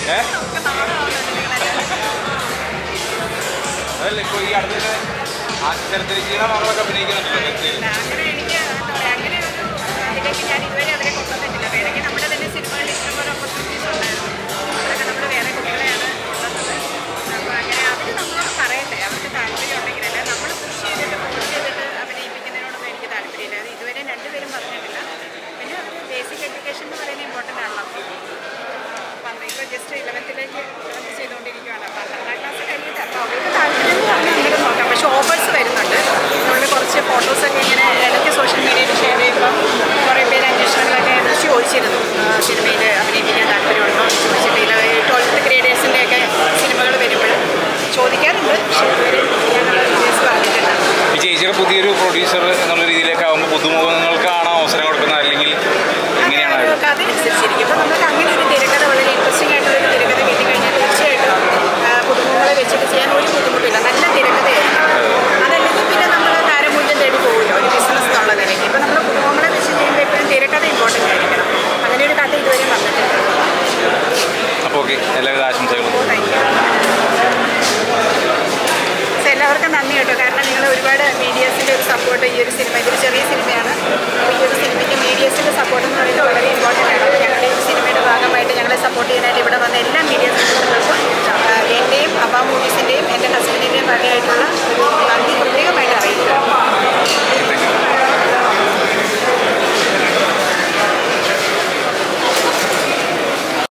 ഏ നമുക്ക് നാണമാവുന്നുണ്ട് നിങ്ങളെല്ലാം അതല്ല ഇപ്പോൾ ഈ അടുത്ത അത്തരത്തിൽ ചീന മകളൊക്കെ അഭിനയിക്കുന്നുണ്ടല്ലോ നെറ്റിയിൽ ഇല്ല, അങ്ങനെ എനിക്ക് എന്താ പറയാ, അങ്ങനെ ഒരു ഇതിലേക്ക് ഞാൻ ഇതുവരെ അവരെ കൊണ്ടുവന്നിട്ടില്ല. വേണമെങ്കിൽ നമ്മുടെ തന്നെ സിനിമകളിൽ ഇഷ്ടംപോലെ opportunities ഉണ്ടായിരുന്നു. അതൊക്കെ നമ്മള് വേറെ കുട്ടികളെയാണ് കൊണ്ടുവന്നത്. അപ്പൊ അങ്ങനെ അവര് നമ്മളോട് പറയട്ടെ, അവർക്ക് താല്പര്യം ഉണ്ടെങ്കിൽ. അല്ലാതെ നമ്മള് push ചെയ്തിട്ട് force ചെയ്തിട്ട് അഭിനയിപ്പിക്കുന്നതിനോടൊന്നും എനിക്ക് താല്പര്യമില്ല. അത് ഇതുവരെ രണ്ടുപേരും പറഞ്ഞിട്ടില്ല. പിന്നെ അവര് basic education എന്ന് പറയുന്നത് important ആണല്ലോ. പന്ത് ഇപ്പൊ just 11th ലേക്ക് 11th ചെയ്തുകൊണ്ടിരിക്കുകയാണ്. അപ്പൊ പന്ത്രണ്ടാം class കഴിഞ്ഞിട്ട് അപ്പൊ അവർക്ക് താല്പര്യം എന്ന് പറഞ്ഞാൽ അങ്ങനെ നോക്കാം. പക്ഷെ ഓഫേഴ്സ് വരുന്നുണ്ട്. അതുകൊണ്ട് കുറച്ച് ഫോട്ടോസൊക്കെ ഇങ്ങനെ എടുത്ത്